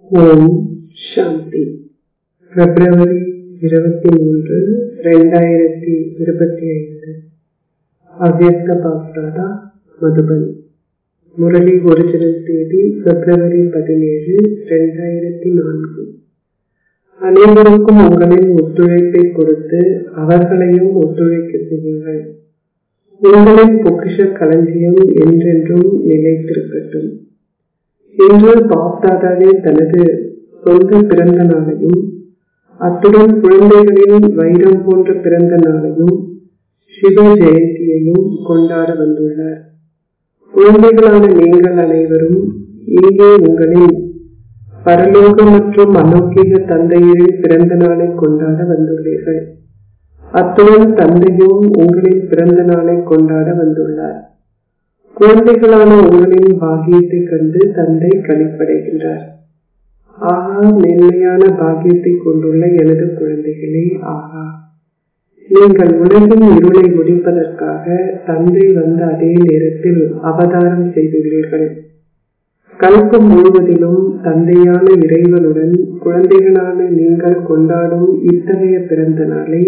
ஓம் சாந்தி பிப்ரவரி இருபத்தி மூன்று ரெண்டாயிரத்தி இருபத்தி ஐந்து அவ்யக்த பாப்தாதா மதுபன் முரளி ஒரிஜினல் தேதி பிப்ரவரி பதினேழு ரெண்டாயிரத்தி நான்கு அனைவருக்கும் உங்களின் ஒத்துழைப்பை கொடுத்து அவர்களையும் ஒத்துழைக்க செய்யுங்கள் உங்களின் பொக்கிஷ களஞ்சியம் என்றென்றும் நிலைத்திருக்கட்டும் இன்று பாப்தாதாவே தனது சொந்த பிறந்த நாளையும் அத்துடன் குழந்தைகளின் வைரம் போன்ற பிறந்த நாளையும் சிவ ஜெயந்தியையும் கொண்டாட வந்துள்ளார் குழந்தைகளான நீங்கள் அனைவரும் இங்கே உங்களின் பரலோக மற்றும் அலௌகிக தந்தையின் பிறந்த நாளை கொண்டாட வந்துள்ளீர்கள் அத்துடன் தந்தையும் உங்களின் பிறந்த நாளை கொண்டாட வந்துள்ளார் குழந்தைகளான உங்களின் பாகியத்தை கண்டு தந்தை கழிப்படைகின்றார் ஆகா மேன்மையான பாகியத்தை கொண்டுள்ள எனது குழந்தைகளே ஆகா நீங்கள் உலகின் இருளை முடிப்பதற்காக தந்தை வந்த அதே நேரத்தில் அவதாரம் செய்துள்ளீர்கள் கல்பம் முழுவதிலும் தந்தையான இறைவனுடன் குழந்தைகளான நீங்கள் கொண்டாடும் இத்தகைய பிறந்த நாளை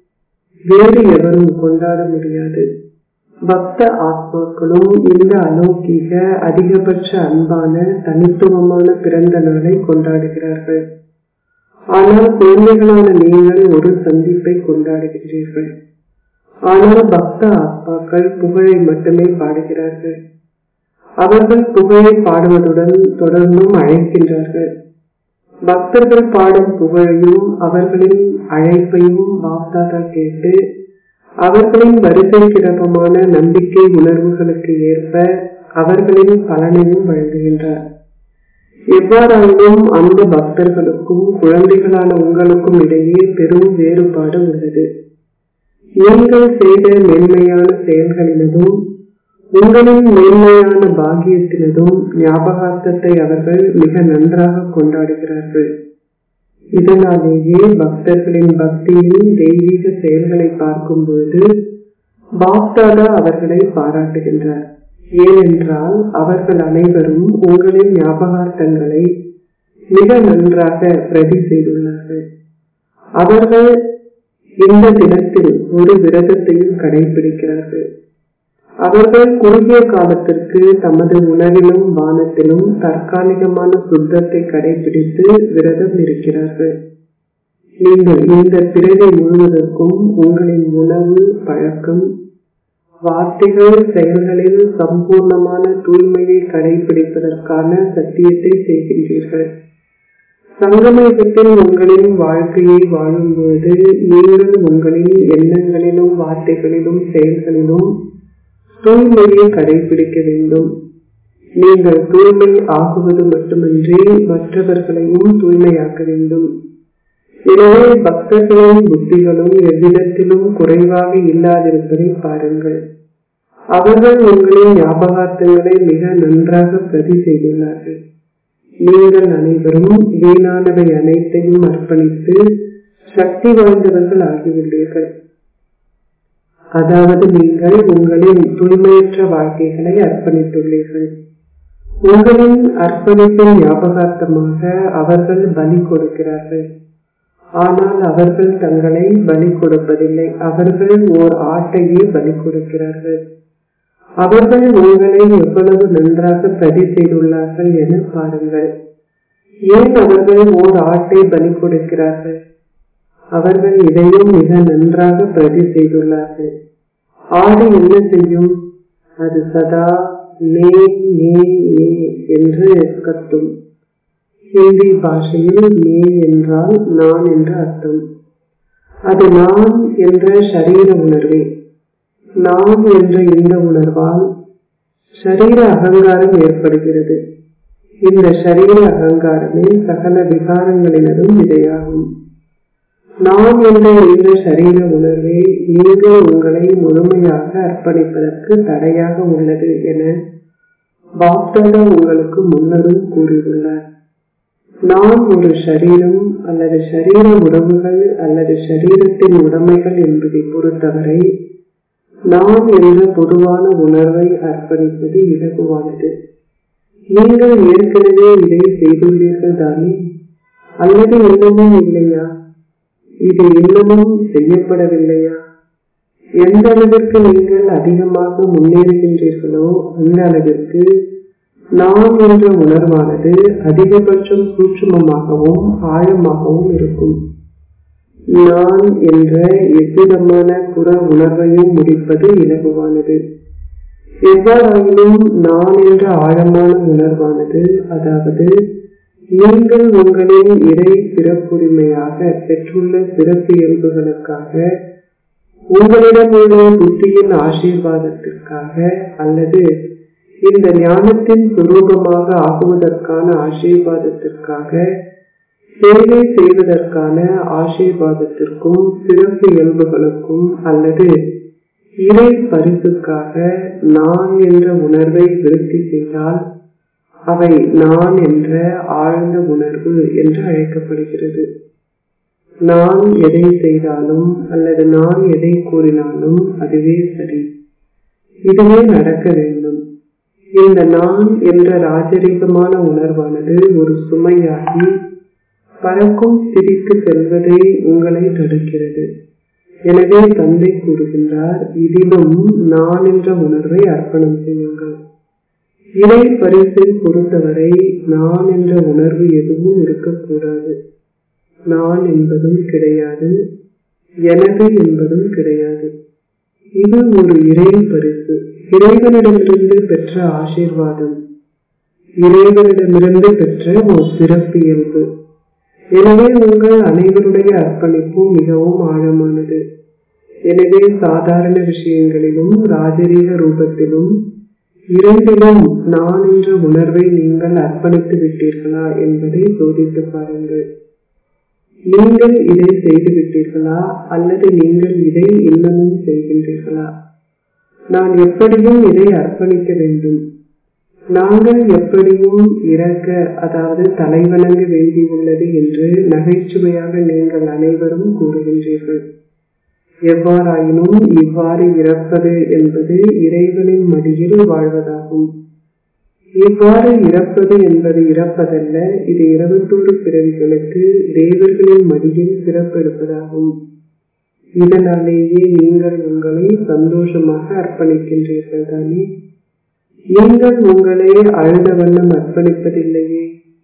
வேறு எவரும் கொண்டாட முடியாது பக்த ஆத்மாக்களும் இந்த அலௌகீக அதிகபட்ச அன்பான தனித்துவமான பிறந்த நாளை கொண்டாடுகிறார்கள் ஆனால் குழந்தைகளான நீங்கள் ஒரு சந்திப்பை கொண்டாடுகிறீர்கள் ஆனால் பக்த ஆத்மாக்கள் புகழை மட்டுமே பாடுகிறார்கள் அவர்கள் புகழை பாடுவதுடன் தொடர்ந்தும் அழைக்கின்றார்கள் பக்தர்கள் பாடும் புகழையும் அவர்களின் அழைப்பையும் பாப்தாதா கேட்டு அவர்களின் வரிசை கிரபமான நம்பிக்கை உணர்வுகளுக்கு ஏற்ப அவர்களின் பலனையும் வழங்குகின்றார் எவ்வாறாயினும் அந்த பக்தர்களுக்கும் குழந்தைகளான உங்களுக்கும் இடையே பெரும் வேறுபாடு உள்ளது நீங்கள் செய்த மேன்மையான செயல்களினதும் உங்களின் மேன்மையான பாகியத்தினதும் ஞாபகார்த்தத்தை அவர்கள் மிக நன்றாக கொண்டாடுகிறார்கள் இதனாலேயே பக்தர்களின் பக்தியின் தெய்வீக செயல்களை பார்க்கும்போது பாப்தாதா அவர்களை பாராட்டுகின்றார் ஏனென்றால் அவர்கள் அனைவரும் உங்களின் ஞாபகார்த்தங்களை மிக நன்றாக பிரதி செய்துள்ளார்கள் அவர்கள் இந்த தினத்தில் ஒரு விரதத்தையும் கடைபிடிக்கிறார்கள் அவர்கள் குறுகிய காலத்திற்கு தமது உணவிலும் வானத்திலும் தற்காலிகமான சுத்தத்தை கடைபிடித்து விரதம் இருக்கிறார்கள் நீங்கள் இந்த பிறவி முழுவதற்கும் உங்களின் உணவு பழக்கம் வார்த்தைகள் செயல்களில் சம்பூர்ணமான தூய்மையை கடைபிடிப்பதற்கான சத்தியத்தை செய்கின்றீர்கள் சங்கமயத்தில் உங்களின் வாழ்க்கையை வாழும்போது நீங்கள் உங்களின் எண்ணங்களிலும் வார்த்தைகளிலும் செயல்களிலும் தூய்மையை கடைபிடிக்க வேண்டும் நீங்கள் தூய்மை ஆகுவது மட்டுமின்றி மற்றவர்களையும் தூய்மையாக்க வேண்டும் எனவே பக்தர்களின் புத்திகளும் எவ்விதத்திலும் குறைவாக இல்லாதிருப்பதை பாருங்கள் அவர்கள் உங்களின் ஞாபகார்த்தங்களை மிக நன்றாக பிரதி செய்துள்ளார்கள் நீங்கள் அனைவரும் வீணானவை அனைத்தையும் அர்ப்பணித்து சக்தி வாய்ந்தவர்கள் ஆகியுள்ளீர்கள் அதாவது நீங்கள் உங்களின் தூய்மையற்ற வாழ்க்கைகளை அர்ப்பணித்துள்ளீர்கள் உங்களின் அர்ப்பணிப்பின் ஞாபகார்த்தமாக அவர்கள் பலி கொடுக்கிறார்கள் ஆனால் அவர்கள் தங்களை பலி கொடுப்பதில்லை அவர்கள் ஓர் ஆட்டையே பலி கொடுக்கிறார்கள் அவர்கள் உங்களை எவ்வளவு நன்றாக பிரதி செய்துள்ளார்கள் என பாருங்கள் ஏன் அவர்கள் ஓர் ஆட்டை பலி கொடுக்கிறார்கள் அவர்கள் இதையும் மிக நன்றாக பிரதி செய்துள்ளார்கள் ஆடு என்ன செய்யும் அது சதா மே மே மே என்று கத்தும் ஹிந்தி பாஷையில் மே என்றால் நான் என்று அர்த்தம் அது நான் என்ற சரீர உணர்வே நான் என்ற இந்த உணர்வால் சரீர அகங்காரம் ஏற்படுகிறது இந்த சரீர அகங்காரமே சகல விகாரங்களினதும் விதையாகும் நான் என்ற இந்த சரீர உணர்வே நீங்கள் உங்களை முழுமையாக அர்ப்பணிப்பதற்கு தடையாக உள்ளது என பாப்தாதா உங்களுக்கு முன்னரும் கூறியுள்ளார் நான் ஒரு சரீரம் அல்லது சரீர உறவுகள் அல்லது சரீரத்தின் உடைமைகள் என்பதை பொறுத்தவரை நான் என்ற பொதுவான உணர்வை அர்ப்பணிப்பது இலகுவானது நீங்கள் ஏற்கனவே இதை செய்துள்ளீர்கள் தானே அல்லது இன்னமும் இல்லையா இது இன்னமும் செய்யப்படவில்லையா எந்த அளவிற்கு நீங்கள் அதிகமாக முன்னேறுகின்றீர்களோ அந்த அளவிற்கு நான் என்ற உணர்வானது அதிகபட்சம் சூட்சுமமாகவும் ஆழமாகவும் இருக்கும் நான் என்ற எவ்விதமான புற உணர்வையும் முடிப்பது இலகுவானது எவ்வாறாயினும் நான் என்ற ஆழமான உணர்வானது அதாவது நீங்கள் உங்களின் இறை சிறப்புரிமையாக பெற்றுள்ள சிறப்பு இயல்புகளுக்காக உங்களிடம் உள்ள புத்தியின் ஆசீர்வாதத்திற்காக அல்லது இந்த ஞானத்தின் சுரூபமாக ஆகுவதற்கான ஆசீர்வாதத்திற்காக சேவை செய்வதற்கான ஆசீர்வாதத்திற்கும் சிறப்பு இயல்புகளுக்கும் அல்லது இறை பரிசுக்காக நான் என்ற உணர்வை விருத்தி செய்தால் அவை நான் என்ற ஆழ்ந்த உணர்வு என்று அழைக்கப்படுகிறது நான் எதை செய்தாலும் அல்லது நான் எதை கூறினாலும் அதுவே சரி இதுவே நடக்க வேண்டும் இந்த நான் என்ற ராஜரீகமான உணர்வானது ஒரு சுமையாகி பறக்கும் ஸ்திதிக்கு செல்வதை உங்களை தடுக்கிறது எனவே தந்தை கூறுகின்றார் இதிலும் நான் என்ற உணர்வை அர்ப்பணம் செய்யுங்கள் இறை பரிசை பொறுத்தவரை நான் என்ற உணர்வு எதுவும் இருக்கக்கூடாது நான் என்பதும் கிடையாது எனது என்பதும் கிடையாது இது ஒரு இறை பரிசு இறைவனிடமிருந்து பெற்ற ஆசீர்வாதம் இறைவனிடமிருந்து பெற்ற ஒரு சிறப்பியல்பு எனவே உங்கள் அனைவருடைய அர்ப்பணிப்பும் மிகவும் ஆழமானது எனவே சாதாரண விஷயங்களிலும் ராஜரீக ரூபத்திலும் இரண்டிலும் நான் என்ற உணர்வை நீங்கள் அர்ப்பணித்து விட்டீர்களா என்பதை சோதித்து பாருங்கள் நீங்கள் இதை செய்து விட்டீர்களா அல்லது நீங்கள் இதை இன்னமும் செய்கின்றீர்களா நான் எப்படியும் இதை அர்ப்பணிக்க வேண்டும் நாங்கள் எப்படியும் இறக்க அதாவது தலைவணங்க வேண்டியுள்ளது என்று நகைச்சுவையாக நீங்கள் அனைவரும் கூறுகின்றீர்கள் எவ்வாறாயினும் இவ்வாறு இறப்பது என்பது இறைவனின் மடியில் வாழ்வதாகும் இவ்வாறு இறப்பது என்பது இறப்பதல்ல இது இருபத்தோரு பிறவிகளுக்கு தேவர்களின் மடியில் பிறப்பெடுப்பதாகும் இதனாலேயே நீங்கள் உங்களை சந்தோஷமாக அர்ப்பணிக்கின்றீர்கள் தானே நீங்கள் உங்களை அழுத வண்ணம் அர்ப்பணிப்பதில்லையே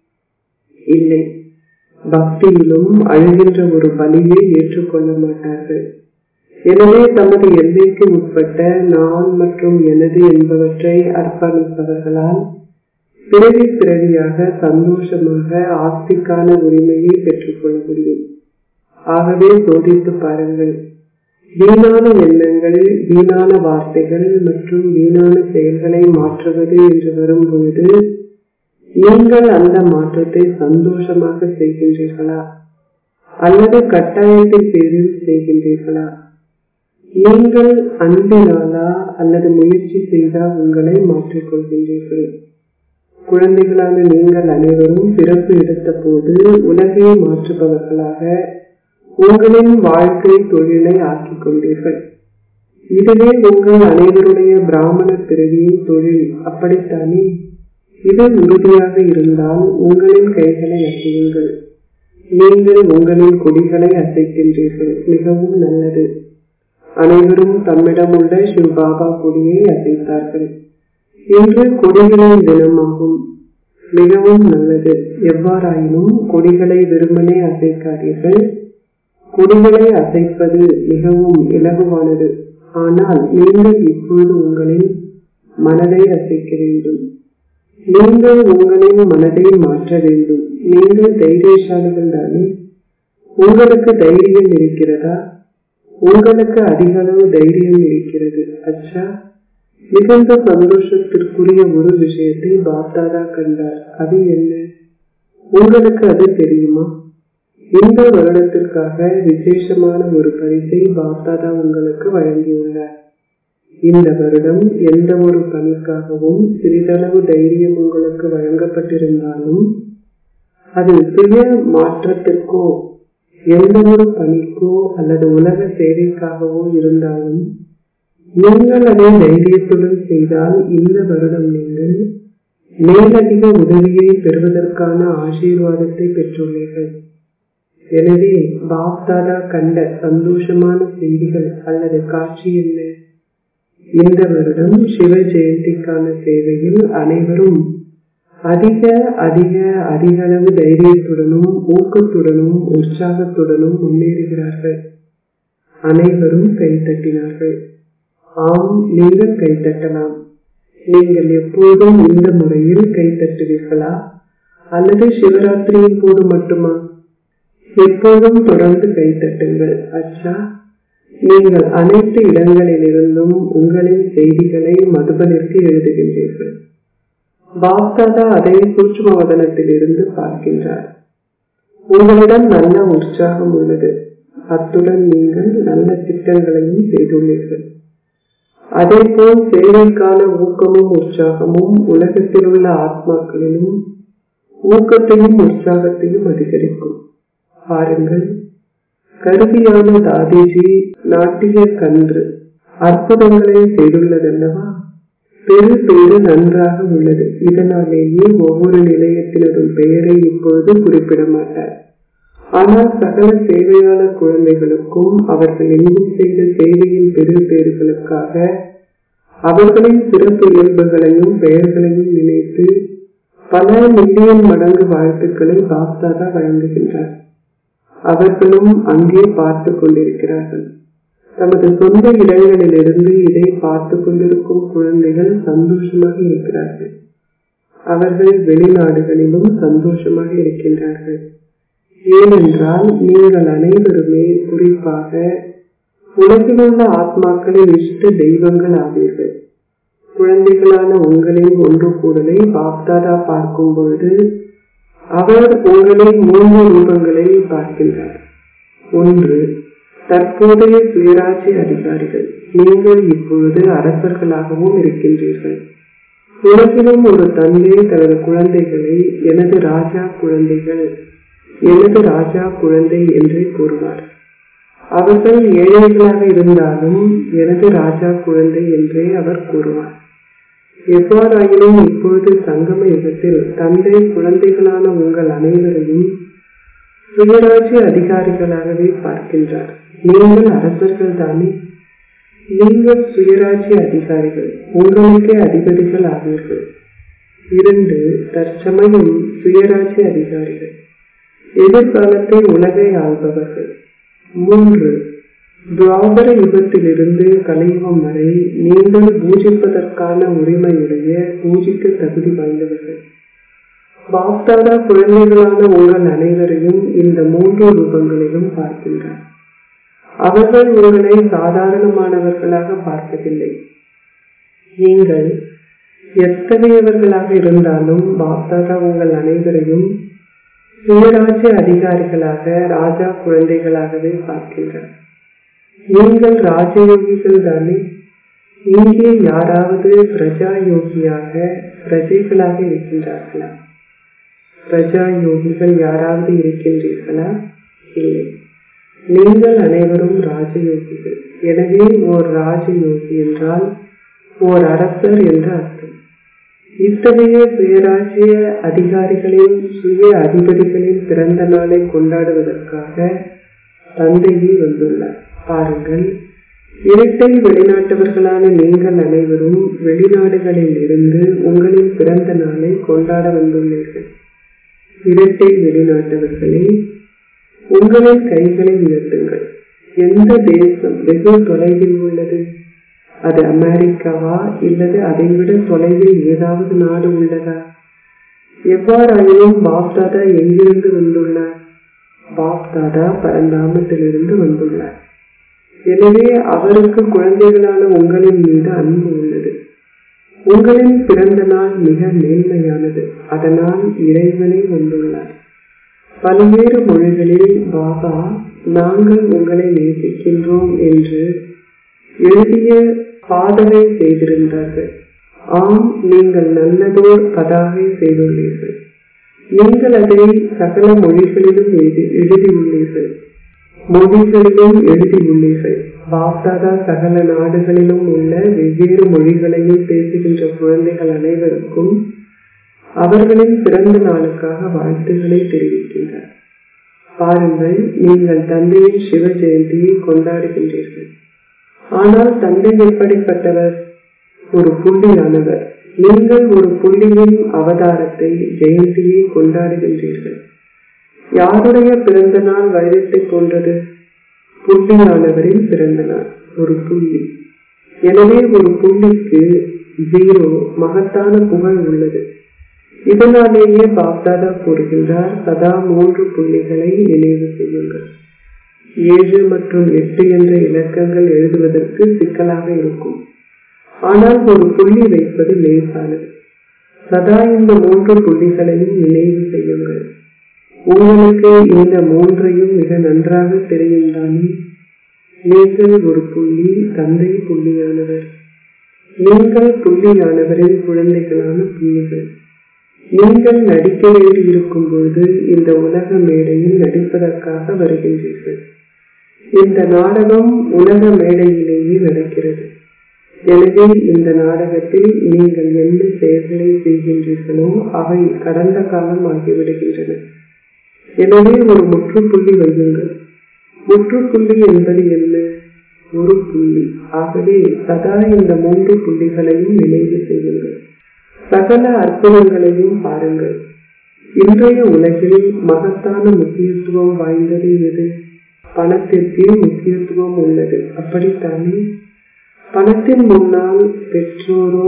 இல்லை பக்தியிலும் அழுகின்ற ஒரு பலியை ஏற்றுக்கொள்ள மாட்டார்கள் எனவே தமது எல்லைக்கு உட்பட்ட நான் மற்றும் எனது என்பவற்றை அர்ப்பணிப்பவர்களால் பிறவி பிறவியாக சந்தோஷமாக ஆஸ்திக்கான உரிமையை பெற்றுக்கொள்ள முடியும் ஆகவே சோதித்து பாருங்கள் வீணான எண்ணங்கள் வீணான வார்த்தைகள் மற்றும் வீணான செயல்களை மாற்றுவது என்று வரும்பொழுது நீங்கள் அந்த மாற்றத்தை சந்தோஷமாக செய்கின்றீர்களா அல்லது கட்டாயத்தின் பேரில் செய்கின்றீர்களா நீங்கள் அன்பினாலா அல்லது முயற்சி செய்தால் உங்களை மாற்றிக்கொள்கின்றீர்கள் குழந்தைகளான நீங்கள் அனைவரும் பிறப்பு எடுத்த போது உலகை மாற்றுபவர்களாக உங்களின் வாழ்க்கை தொழிலை ஆக்கிக் கொண்டீர்கள் இதுவே உங்கள் அனைவருடைய பிராமண பிறவியின் தொழில் அப்படித்தானே இது உறுதியாக இருந்தால் உங்களின் கைகளை அசையுங்கள் நீங்கள் உங்களின் கொடிகளை அசைக்கின்றீர்கள் மிகவும் நல்லது அனைவரும் தம்மிடம் உள்ள சிவ பாபா கொடியை அசைத்தார்கள் இன்று கொடிகளின் தினமாகும் மிகவும் நல்லது எவ்வாறாயினும் கொடிகளை வெறுமனே அசைக்காதீர்கள் கொடிகளை அசைப்பது மிகவும் இலகுவானது ஆனால் நீங்கள் இப்பொழுது உங்களின் மனதை அசைக்க வேண்டும் நீங்கள் உங்களின் மனதை மாற்ற வேண்டும் நீங்கள் தைரியசாலிகள் தானே உங்களுக்கு தைரியம் இருக்கிறதா உங்களுக்கு அதிக அளவு தைரியம் இருக்கிறது அச்சா மிகுந்த சந்தோஷத்திற்குரிய ஒரு விஷயத்தை பாப்தாதா கண்டார் அது என்ன உங்களுக்கு அது தெரியுமா இந்த வருடத்திற்காக விசேஷமான ஒரு பரிசை பாப்தாதா உங்களுக்கு வழங்கியுள்ளார் இந்த வருடம் எந்த ஒரு பணிக்காகவும் சிறிதளவு தைரியம் உங்களுக்கு வழங்கப்பட்டிருந்தாலும் அது சுய மாற்றத்திற்கோ எந்த ஒரு பணிக்கோ அல்லது உலக சேவைக்காகவோ இருந்தாலும் நீங்கள் அதை தைரியத்துடன் செய்தால் இந்த வருடம் நீங்கள் மேலதிக உதவியை பெறுவதற்கான ஆசீர்வாதத்தை பெற்றுள்ளீர்கள் எனவே பாப்தாதா கண்ட சந்தோஷமான செய்திகள் அல்லது காட்சி என்ன இந்த வருடம் சிவ ஜெயந்திக்கான சேவையில் அனைவரும் அதிக அதிக அதிக அளவு தைரியத்துடனும் ஊக்கத்துடனும் உற்சாகத்துடனும் முன்னேறுகிறார்கள் அனைவரும் கைத்தட்டினார்கள் ஆம் நீங்கள் கைத்தட்டலாம் நீங்கள் எப்போதும் இந்த முறையில் கைத்தட்டுவீர்களா அல்லது சிவராத்திரியின் போது மட்டுமா எப்போதும் தொடர்ந்து கைத்தட்டுங்கள் அச்சா நீங்கள் அனைத்து இடங்களிலிருந்தும் உங்களின் செய்திகளை மதுபனிற்கு எழுதுகின்றீர்கள் பாப்தாதா அதை சூட்சும வதனத்திலிருந்து பார்க்கின்றார் உங்களிடம் நல்ல உற்சாகம் உள்ளது அத்துடன் நீங்கள் நல்ல திட்டங்களையும் செய்துள்ளீர்கள் அதேபோல் சேவைக்கான ஊக்கமும் உற்சாகமும் உலகத்தில் உள்ள ஆத்மாக்களிலும் ஊக்கத்தையும் உற்சாகத்தையும் அதிகரிக்கும் பாருங்கள் கருவியான தாதிஜி நாட்டிய கன்று அற்புதங்களை செய்துள்ளதல்லவா பெரு பெரு நன்றாக உள்ளது இதனாலேயே ஒவ்வொரு நிலையத்தினதும் பெயரை இப்பொழுது குறிப்பிட மாட்டார் ஆனால் சகல சேவையாளர் குழந்தைகளுக்கும் அவர்கள் இன்னும் செய்த சேவையின் பெரு பேறுகளுக்காக அவர்களின் சிறப்பு இயல்புகளையும் பெயர்களையும் நினைத்து பல மில்லியன் மடங்கு வாழ்த்துக்களை பாப்தாதா வழங்குகின்றார் அவர்களும் அங்கே பார்த்து கொண்டிருக்கிறார்கள் தமது சொந்த இடங்களிலிருந்து இதை பார்த்து கொண்டிருக்கும் குழந்தைகள் சந்தோஷமாக இருக்கிறார்கள் அவர்கள் வெளிநாடுகளிலும் சந்தோஷமாக இருக்கின்றார்கள் ஏனென்றால் நீங்கள் அனைவருமே குறிப்பாக உலகிலுள்ள ஆத்மாக்களின் இஷ்ட தெய்வங்கள் ஆவீர்கள் குழந்தைகளான உங்களின் ஒன்று கூடலை பாப்தாதா பார்க்கும் பொழுது அவர் உங்களின் மூன்று ரூபங்களை பார்க்கின்றார் ஒன்று தற்போதைய சுயராட்சி அதிகாரிகள் நீங்கள் இப்பொழுது அரசர்களாகவும் இருக்கின்றீர்கள் உலகிலும் ஒரு தந்தை தனது குழந்தைகளை எனது ராஜா குழந்தைகள் எனது ராஜா குழந்தை என்றே கூறுவார் அவர்கள் ஏழைகளாக இருந்தாலும் எனது ராஜா குழந்தை என்றே அவர் கூறுவார் எவ்வாறாயினும் இப்பொழுது சங்கம யுகத்தில் தந்தை குழந்தைகளான உங்கள் அனைவரையும் சுயராட்சி அதிகாரிகளாகவே பார்க்கின்றார் நீங்கள் அரசர்கள் தானே நீங்கள் சுயராட்சி அதிகாரிகள் உங்களுக்கே அதிபதிகள் ஆவீர்கள் இரண்டு தற்சமயம் சுயராட்சி அதிகாரிகள் எதிர்காலத்தை உலகை ஆள்பவர்கள் மூன்று துவாபர யுகத்திலிருந்து கலியுகம் வரை நீங்கள் பூஜிப்பதற்கான உரிமையுடைய பூஜிக்க தகுதி வாய்ந்தவர்கள் பாப்தாதா குழந்தைகளான உங்கள் அனைவரையும் இந்த மூன்று ரூபங்களிலும் பார்க்கின்றார் அவர்கள் உங்களை சாதாரணமானவர்களாக பார்ப்பதில்லை நீங்கள் எத்தகையவர்களாக இருந்தாலும் பாப்தாதா உங்கள் அனைவரையும் சுயராஜ்ய அதிகாரிகளாக ராஜா குழந்தைகளாகவே பார்க்கின்றார் நீங்கள் ராஜயோகிகள் தானே இங்கே யாராவது பிரஜா யோகியாக பிரஜைகளாக இருக்கின்றார்களா பிரஜா யோகிகள் யாராவது இருக்கின்றீர்களா இல்லை நீங்கள் அனைவரும் ராஜயோகிகள் எனவே ஓர் ராஜயோகி என்றால் ஓர் அரசர் என்று அர்த்தம் இத்தகைய சுயராஜ்ய அதிகாரிகளின் சுய அதிபதிகளின் பிறந்த நாளை கொண்டாடுவதற்காக தந்தையே வந்துள்ளார் பாருங்கள் இரட்டை வெளிநாட்டவர்களான நீங்கள் அனைவரும் வெளிநாடுகளில் இருந்து உங்களின் பிறந்த நாளை கொண்டாட வந்துள்ளீர்கள் இரட்டை வெளிநாட்டவர்களே உங்களின் கைகளை உயர்த்துங்கள் எந்த தேசம் வெகு தொலைவில் உள்ளது அது அமெரிக்காவா இல்லது அதைவிட தொலைவில் ஏதாவது நாடு உள்ளதா எவ்வாறாயினும் பாப்தாதா எங்கிருந்து வந்துள்ளார் பாப்தாதா பரந்தாமத்திலிருந்து வந்துள்ளார் எனவே அவருக்கு குழந்தைகளான உங்களின் மீது அன்பு உள்ளது உங்களின் பிறந்த நாள் மிக மேன்மையானது அதனால் இறைவனை வந்துள்ளார் பல்வேறு மொழிகளில் பாபா நாங்கள் உங்களை நேசிக்கின்றோம் என்று எழுதிய பாதனை செய்திருந்தார்கள் ஆம் நீங்கள் நல்லதோர் பதாகை செய்துள்ளீர்கள் நீங்கள் அதை சகல மொழிகளிலும் எழுதி எழுதியுள்ளீர்கள் மொழிகளிலும் எழுதியுள்ளீர்கள் பாப்தாதா சகல நாடுகளிலும் உள்ள வெவ்வேறு மொழிகளையும் பேசுகின்ற குழந்தைகள் அனைவருக்கும் அவர்களின் பிறந்த நாளுக்காக வாழ்த்துக்களை தெரிவிக்கின்றார் பாருங்கள் நீங்கள் தந்தையின் சிவ ஜெயந்தியை கொண்டாடுகின்றீர்கள் ஆனால் தந்தை எப்படிப்பட்டவர் ஒரு புள்ளியானவர் நீங்கள் ஒரு புள்ளியின் அவதாரத்தை ஜெயந்தியை கொண்டாடுகின்றீர்கள் யாருடைய பிறந்த நாள் வைரத்தை போன்றது புள்ளியானவரின் பிறந்த நாள் ஒரு புள்ளி எனவே ஒரு புள்ளிக்கு ஜீரோ மகத்தான புகழ் உள்ளது இதனாலேயே பாப்தாதா கூறுகின்றார் சதா மூன்று புள்ளிகளை நினைவு செய்யுங்கள் ஏழு மற்றும் எட்டு என்ற இலக்கங்கள் எழுதுவதற்கு சிக்கலாக இருக்கும் ஆனால் ஒரு புள்ளி வைப்பது லேசானது சதா இந்த மூன்று புள்ளிகளையும் நினைவு செய்யுங்கள் உங்களுக்கு இந்த மூன்றையும் மிக நன்றாக தெரியும் தானே நீங்கள் ஒரு புள்ளி தந்தை புள்ளியானவர் நீங்கள் புள்ளியானவரின் குழந்தைகளான புள்ளிகள் நீங்கள் நடிக்க வேண்டி இருக்கும் பொழுது இந்த உலக மேடையில் நடிப்பதற்காக வருகின்றீர்கள் இந்த நாடகம் உலக மேடையிலேயே நடக்கிறது எனவே இந்த நாடகத்தில் நீங்கள் எந்த செயல்களை செய்கின்றீர்களோ அவை கடந்த காலம் ஆகிவிடுகின்றன எனவே ஒரு முற்றுப்புள்ளி வையுங்கள் முற்றுப்புள்ளி என்பது என்ன ஒரு புள்ளி ஆகவே சதா இந்த மூன்று புள்ளிகளையும் நினைவு செய்யுங்கள் சகல அற்புதங்களையும் பாருங்கள் இன்றைய உலகில் மகத்தான முக்கியத்துவம் வாய்ந்தது எது பணத்திற்கு முக்கியத்துவம் உள்ளது அப்படித்தானே பணத்தின் முன்னால் பெற்றோரோ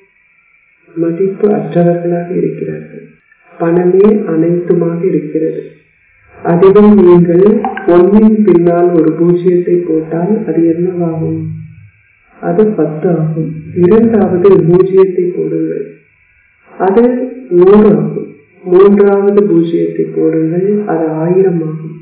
மதிப்பு அற்றவர்களாக இருக்கிறார்கள் பணமே அனைத்துமாக இருக்கிறது அதிலும் நீங்கள் ஒன்னின் பின்னால் ஒரு பூஜ்ஜியத்தை போட்டால் அது என்னவாகும் அது பத்து ஆகும் இரண்டாவது பூஜ்ஜியத்தை போடுங்கள் அது நூறு ஆகும் மூன்றாவது பூஜ்ஜியத்தை போடுங்கள் அது ஆயிரம் ஆகும்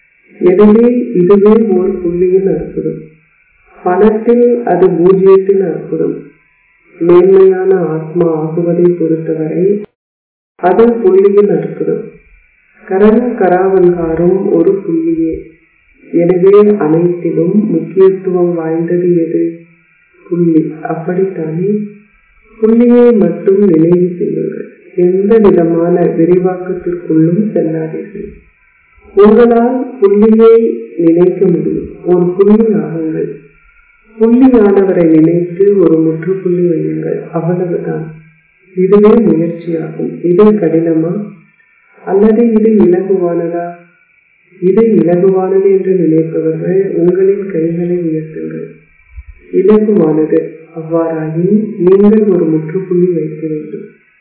எனவே இதுவே ஒரு புள்ளியின் அற்புதம் பணத்தில் அது பூஜ்ஜியத்தின் அற்புதம் மேன்மையான ஆத்மா ஆகுவதை பொறுத்தவரை அது புள்ளியின் அற்புதம் கரண கராவன்காரும் ஒரு புள்ளியே எனவே அனைத்திலும் முக்கியத்துவம் வாய்ந்தது எது புள்ளி அப்படித்தானே புள்ளியை மட்டும் நினைவு செய்யுங்கள் எந்த விதமான விரிவாக்கத்திற்குள்ளும் செல்லாதீர்கள் உங்களால் புள்ளியை நினைக்க முடியும் ஒரு புள்ளி ஆகுங்கள் புள்ளியானவரை நினைத்து ஒரு முற்றுப்புள்ளி வையுங்கள் அவ்வளவுதான் இதுவே முயற்சியாகும் இது கடினமா அல்லது இது இலகுவானதா இது இலகுவானது என்று நினைப்பவர்கள் உங்களின் கைகளை உயர்த்துங்கள் இலகுவானது அவ்வாறாயின் நீங்கள் ஒரு முற்றுப்புள்ளி வைக்க வேண்டும்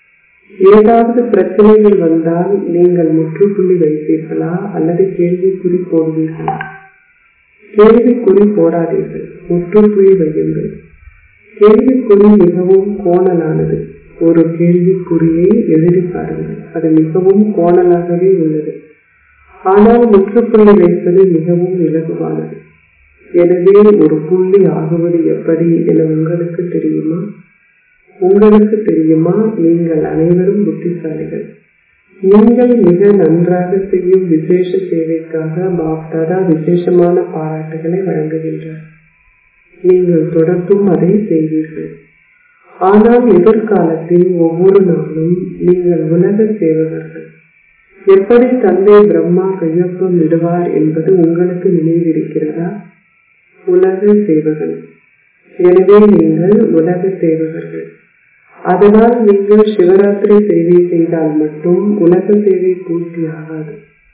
ஏதாவது பிரச்சனைகள் வந்தால் நீங்கள் முற்றுப்புள்ளி வைப்பீர்களா அல்லது கேள்விக்குறி போடுவீர்களா கேள்விக்குறி போடாதீர்கள் முற்றுப்புள்ளி வையுங்கள் கேள்விக்குறி மிகவும் கோணலானது ஒரு கேள்விக்குறியை எழுதி பாருங்கள் அது மிகவும் கோணலாகவே உள்ளது ஆனால் முற்றுப்புள்ளி வைப்பது மிகவும் இலகுவானது எனவே ஒரு புள்ளி ஆகுவது எப்படி என உங்களுக்கு தெரியுமா உங்களுக்கு தெரியுமா நீங்கள் அனைவரும் புத்திசாலிகள் நீங்கள் மிக நன்றாக செய்யும் விசேஷ சேவைக்காக பாப்தாதா விசேஷமான பாராட்டுகளை வழங்குகின்றார் நீங்கள் தொடர்ந்தும் அதை செய்வீர்கள் ஆனால் எதிர்காலத்தில் ஒவ்வொரு நாளும் நீங்கள் உலக சேவகர்கள் எப்படி தந்தை பிரம்மா கையொப்பம் விடுவார் என்பது உங்களுக்கு நினைவிருக்கிறதா உலக சேவகன் எனவே நீங்கள் உலக சேவகர்கள் அதனால் நீங்கள் சிவராத்திரி சேவை செய்தால் மட்டும் உலக சேவை பூர்த்தி ஆகாது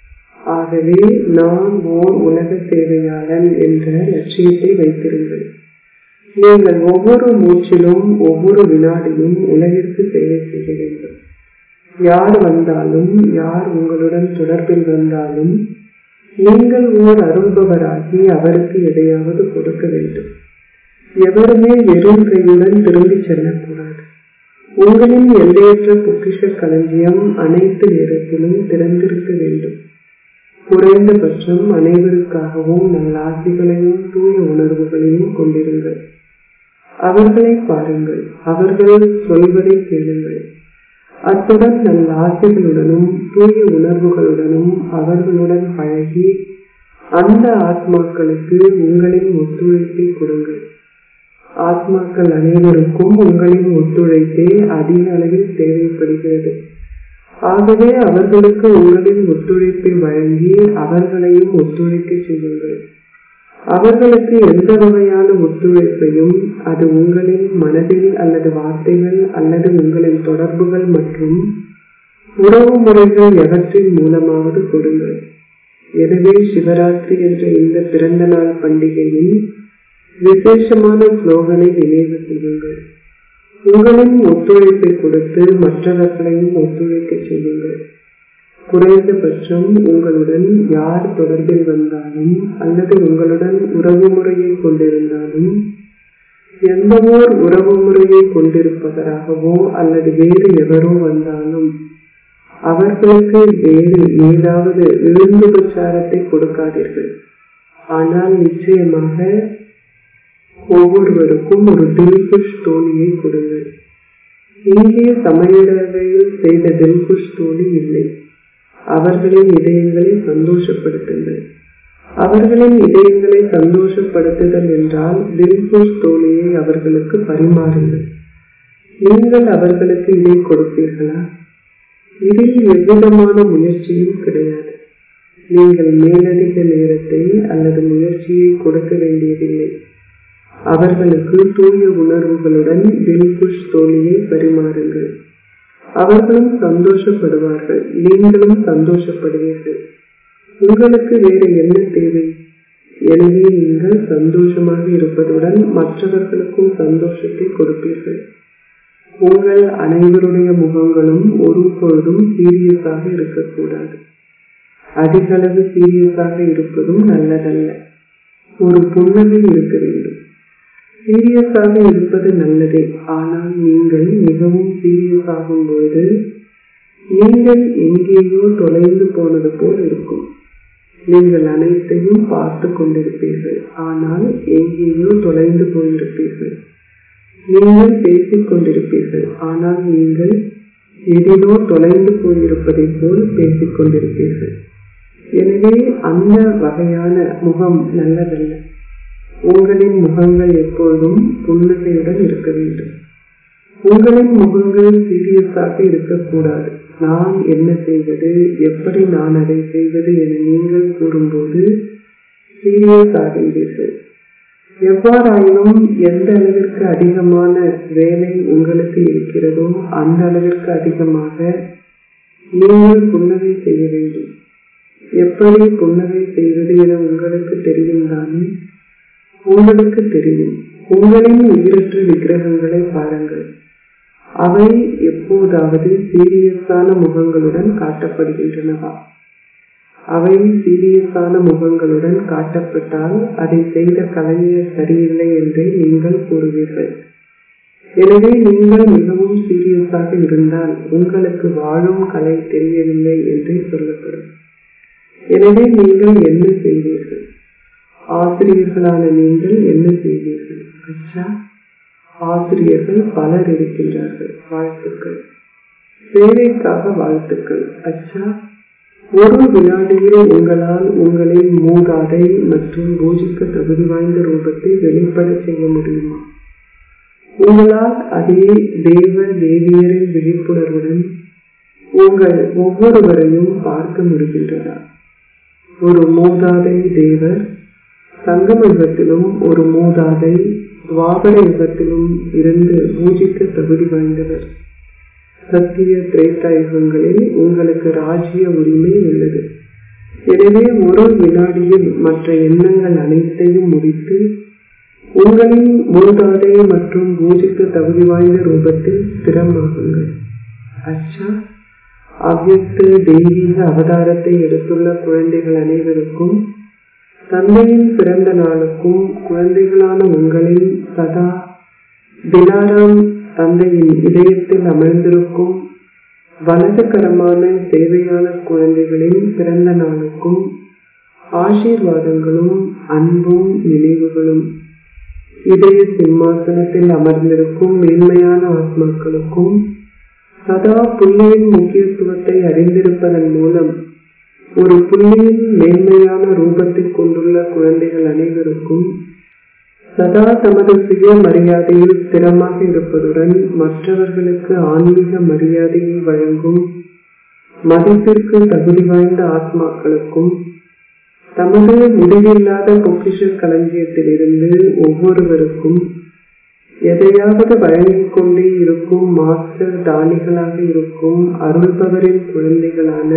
ஆகவே நான் ஓர் உலக சேவையாளன் என்ற லட்சியத்தை வைத்திருங்கள் நீங்கள் ஒவ்வொரு மூச்சிலும் ஒவ்வொரு வினாடியும் உலகிற்கு சேவை செய்ய வேண்டும் யார் வந்தாலும் யார் உங்களுடன் தொடர்பில் வந்தாலும் நீங்கள் ஓர் அருள்பவராகி அவருக்கு எதையாவது கொடுக்க வேண்டும் எவருமே வெறும் கையுடன் திரும்பி செல்லக்கூடாது உங்களின் எல்லையற்ற பொக்கிஷ களஞ்சியம் அனைத்து நேரத்திலும் திறந்திருக்க வேண்டும் குறைந்தபட்சம் அனைவருக்காகவும் நல்ல ஆசைகளையும் தூய உணர்வுகளையும் கொண்டிருங்கள் அவர்களை பாருங்கள் அவர்கள் சொல்வதை கேளுங்கள் அத்துடன் நல்ல ஆசைகளுடனும் தூய உணர்வுகளுடனும் அவர்களுடன் பழகி அந்த ஆத்மாக்களுக்கு உங்களின் ஒத்துழைப்பை கொடுங்கள் ஆத்மாக்கள் அனைவருக்கும் உங்களின் ஒத்துழைப்பே அதிக அளவில் தேவைப்படுகிறது ஆகவே அவர்களுக்கு உங்களின் ஒத்துழைப்பை வழங்கி அவர்களையும் ஒத்துழைக்க செய்யுங்கள் அவர்களுக்கு எந்த வகையான ஒத்துழைப்பையும் அது உங்களின் மனதில் அல்லது வார்த்தைகள் அல்லது உங்களின் தொடர்புகள் மற்றும் உறவு முறைகள் எவற்றின் மூலமாவது கொடுங்கள் எனவே சிவராத்திரி என்ற இந்த பிறந்த நாள் பண்டிகையின் விசேஷமான ஸ்லோகனை நினைவு செய்யுங்கள் உங்களின் ஒத்துழைப்பை கொடுத்து மற்றவர்களையும் ஒத்துழைக்க செய்யுங்கள் குறைந்தபட்சம் உங்களுடன் யார் தொடர்பில் வந்தாலும் அல்லது உங்களுடன் உறவு முறையை கொண்டிருந்தாலும் எந்த ஓர் உறவு முறையை கொண்டிருப்பவராகவோ அல்லது வேறு எவரோ வந்தாலும் அவர்களுக்கு வேறு ஏதாவது விருந்து பிரச்சாரத்தை கொடுக்காதீர்கள் ஆனால் நிச்சயமாக ஒவ்வொருவருக்கும் ஒரு தில்குஷ் தோணியை கொடுங்கள் இங்கே சமையலறையில் செய்த தில்குஷ் தோணி இல்லை அவர்களின் இதயங்களை சந்தோஷப்படுத்துங்கள் அவர்களின் இதயங்களை சந்தோஷப்படுத்துதல் என்றால் தில்குஷ் தோழியை அவர்களுக்கு பரிமாறுங்கள் நீங்கள் அவர்களுக்கு இதை கொடுப்பீர்களா இதில் எவ்விதமான முயற்சியும் கிடையாது நீங்கள் மேலதிக நேரத்தை அல்லது முயற்சியை கொடுக்க வேண்டியதில்லை அவர்களுக்கு தூய உணர்வுகளுடன் தில்குஷ் தோழியை பரிமாறுங்கள் அவர்களும் சந்தோஷப்படுவார்கள் நீங்களும் சந்தோஷப்படுவீர்கள் உங்களுக்கு வேறு என்ன தேவை எனவே நீங்கள் சந்தோஷமாக இருப்பதுடன் மற்றவர்களுக்கும் சந்தோஷத்தை கொடுப்பீர்கள் உங்கள் அனைவருடைய முகங்களும் ஒரு பொழுதும் சீரியஸாக இருக்கக்கூடாது அதிகளவு சீரியஸாக இருப்பதும் நல்லதல்ல ஒரு புன்னகை இருக்க வேண்டும் சீரியஸாக இருப்பது நல்லதே ஆனால் நீங்கள் மிகவும் சீரியஸ் ஆகும் பொழுது நீங்கள் எங்கேயோ தொலைந்து போனது போல் இருக்கும் நீங்கள் அனைத்தையும் பார்த்து கொண்டிருப்பீர்கள் ஆனால் எங்கேயோ தொலைந்து போயிருப்பீர்கள் நீங்கள் பேசிக் கொண்டிருப்பீர்கள் ஆனால் நீங்கள் எதிலோ தொலைந்து போயிருப்பதை போல் பேசிக் கொண்டிருப்பீர்கள் எனவே அந்த வகையான முகம் நல்லதல்ல உங்களின் முகங்கள் எப்பொழுதும் புன்னகையுடன் இருக்க வேண்டும் உங்களின் முகங்கள் சீரியஸாக இருக்கக்கூடாது நான் என்ன செய்வது எப்படி நான் அதை செய்வது என நீங்கள் கூறும்போது சீரியஸ் ஆகின்றீர்கள் எவ்வாறாயினும் எந்த அளவிற்கு அதிகமான வேலை உங்களுக்கு இருக்கிறதோ அந்த அளவிற்கு அதிகமாக நீங்கள் புன்னகை செய்ய வேண்டும் எப்படி புன்னகை செய்வது என உங்களுக்கு தெரியும் தானே உங்களுக்கு தெரியும் உங்களின் உயிரற்ற விக்கிரகங்களை பாருங்கள் அவை எப்போதாவது சீரியஸான முகங்களுடன் காட்டப்படுகின்றனவா அவை சீரியஸான முகங்களுடன் காட்டப்பட்டால் அதை செய்த கலைஞர் சரியில்லை என்றே நீங்கள் கூறுவீர்கள் எனவே நீங்கள் மிகவும் சீரியஸாக இருந்தால் உங்களுக்கு வாழும் கலை தெரியவில்லை என்றே சொல்லப்படும் எனவே நீங்கள் என்ன செய்வீர்கள் ஆசிரியர்களான நீங்கள் என்ன செய்வீர்கள் அச்சா ஆசிரியர்கள் பலர் இருக்கின்றார்கள் வாழ்த்துக்கள் சேவைக்காக வாழ்த்துக்கள் அச்சா ஒரு வினாடியில் உங்களால் உங்களின் மூதாதை மற்றும் பூஜிக்க தகுதி வாய்ந்த ரூபத்தை வெளிப்பட செய்ய முடியுமா உங்களால் அதே தேவ தேவியரின் விழிப்புணர்வுடன் உங்கள் ஒவ்வொருவரையும் பார்க்க முடிகின்றதா ஒரு மூதாதை தேவர் சங்கம யுகத்திலும் ஒரு மூதாதை துவாபர யுகத்திலும் இருந்து பூஜிக்க தகுதி வாய்ந்தவர் சத்திய திரேதா யுகங்களில் உங்களுக்கு ராஜ்ய உரிமை உள்ளது எனவே ஒரு வினாடியில் மற்ற எண்ணங்கள் அனைத்தையும் முடித்து உங்களின் மூதாதை மற்றும் பூஜிக்க தகுதி வாய்ந்த ரூபத்தில் ஸ்திரமாகுங்கள் அச்சா அவ்யக்த தெய்வீக அவதாரத்தை எடுத்துள்ள குழந்தைகள் அனைவருக்கும் தந்தையின் பிறந்த நாளுக்கும் குழந்தைகளான உங்களின் சதா திலாராம் தந்தையின் இதயத்தில் அமர்ந்திருக்கும் வலதுகரமான சேவையான குழந்தைகளின் பிறந்த நாளுக்கும் ஆசீர்வாதங்களும் அன்பும் நினைவுகளும் இதய சிம்மாசனத்தில் அமர்ந்திருக்கும் மேன்மையான ஆத்மாக்களுக்கும் சதா புள்ளியின் முக்கியத்துவத்தை அறிந்திருப்பதன் மூலம் ஒரு புள்ளியின் மேன்மையான ரூபத்தை கொண்டுள்ள குழந்தைகள் அனைவருக்கும் சதா தமது சுய மரியாதையில் ஸ்திரமாக இருப்பதுடன் மற்றவர்களுக்கு ஆன்மீக மரியாதையை வழங்கும் மதிப்பிற்கு தகுதி வாய்ந்த ஆத்மாக்களுக்கும் தமது முடிவில்லாத பொக்கிஷ களஞ்சியத்திலிருந்து ஒவ்வொருவருக்கும் எதையாவது வழங்கிக் கொண்டே இருக்கும் மாஸ்டர் தானிகளாக இருக்கும் அருள்பவரின் குழந்தைகளான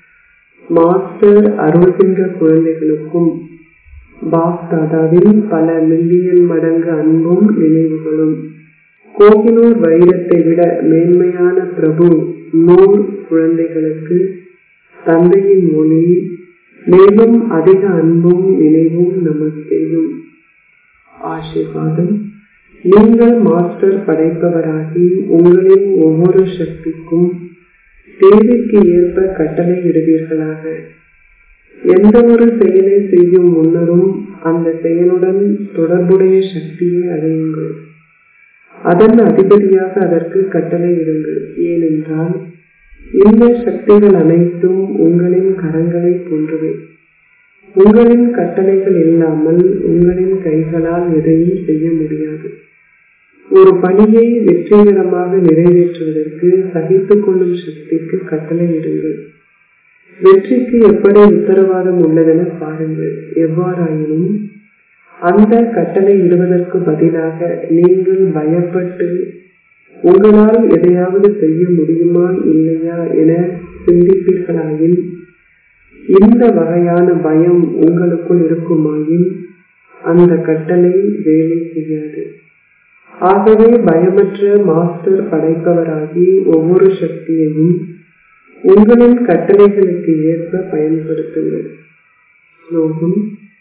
மாஸ்டர் அருள்கின்ற குழந்தைகளுக்கும் பாப் தாதாவின் பல மில்லியன் மடங்கு அன்பும் நினைவுகளும் கோகினூர் வைரத்தை விட மேன்மையான பிரபு நூர் குழந்தைகளுக்கு தந்தையின் மொழி மேலும் அதிக அன்பும் நினைவும் நமஸ்தேயும் ஆசீர்வாதம் நீங்கள் மாஸ்டர் படைப்பவராகி உங்களின் ஒவ்வொரு சக்திக்கும் தேவைக்கு ஏற்ப கட்டளை இடுவீர்களாக எந்த ஒரு செயலை செய்யும் முன்னரும் அந்த செயலுடன் தொடர்புடைய சக்தியை அடையுங்கள் அதன் அதிபதியாக அதற்கு கட்டளை இடுங்கள் ஏனென்றால் இந்த சக்திகள் அனைத்தும் உங்களின் கரங்களை போன்றவை உங்களின் கட்டளைகள் இல்லாமல் உங்களின் கைகளால் எதையும் செய்ய முடியாது ஒரு பணியை வெற்றிகரமாக நிறைவேற்றுவதற்கு சகித்துக் கொள்ளும் சக்திக்கு கட்டளை இடுங்கள் வெற்றிக்கு எப்படி உத்தரவாதம் உள்ளதென பாருங்கள் எவ்வாறாயினும் அந்த கட்டளை இடுவதற்கு பதிலாக நீங்கள் பயப்பட்டு உங்களால் எதையாவது செய்ய முடியுமா இல்லையா என சிந்திப்பீர்களாயின் இந்த வகையான பயம் உங்களுக்குள் இருக்குமாயின் அந்த கட்டளை வேலை செய்யாது ஆகவே பயமற்ற மாஸ்டர் படைப்பவராகி ஒவ்வொரு சக்தியையும் உங்களின் கட்டளைகளுக்கு ஏற்ப பயன்படுத்துங்கள் ஸ்லோகம்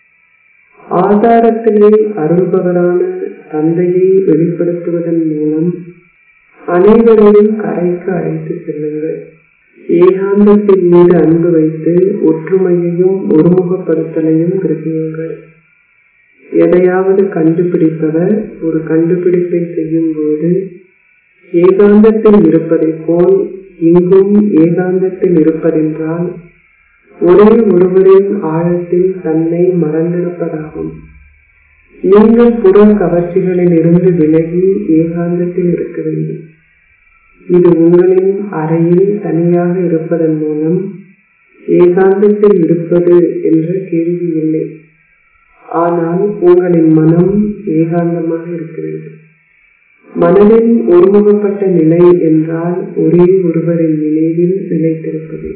ஆதாரத்திலே அருள்பவரான தந்தையை வெளிப்படுத்துவதன் மூலம் அனைவரையும் கரைக்கு அழைத்து செல்லுங்கள் ஏகாந்தத்தின் மீது அன்பு வைத்து ஒற்றுமையையும் ஒருமுகப்படுத்தலையும் கிரகியுங்கள் எதையாவது கண்டுபிடிப்பவர் ஒரு கண்டுபிடிப்பை செய்யும் போது ஏகாந்தத்தில் இருப்பதை போல் இங்கும் ஏகாந்தத்தில் இருப்பதென்றால் ஒரே ஒருவரின் ஆழத்தில் தன்னை மறந்திருப்பதாகும் நீங்கள் புற கவர்ச்சிகளில் இருந்து விலகி ஏகாந்தத்தில் இருக்க வேண்டும் இது உங்களின் அறையில் தனியாக இருப்பதன் மூலம் ஏகாந்தத்தில் இருப்பது என்ற கேள்வி இல்லை ஆனால் உங்களின் மனம் ஏகாந்தமாக இருக்க வேண்டும் மனதின் ஒருமுகப்பட்ட நிலை என்றால் ஒரே ஒருவரின் நினைவில் நிலைத்திருப்பது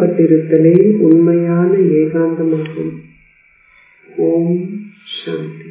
ஒருமுகப்பட்டிருத்தலே உண்மையான ஏகாந்தமாகும் ஓம் சாந்தி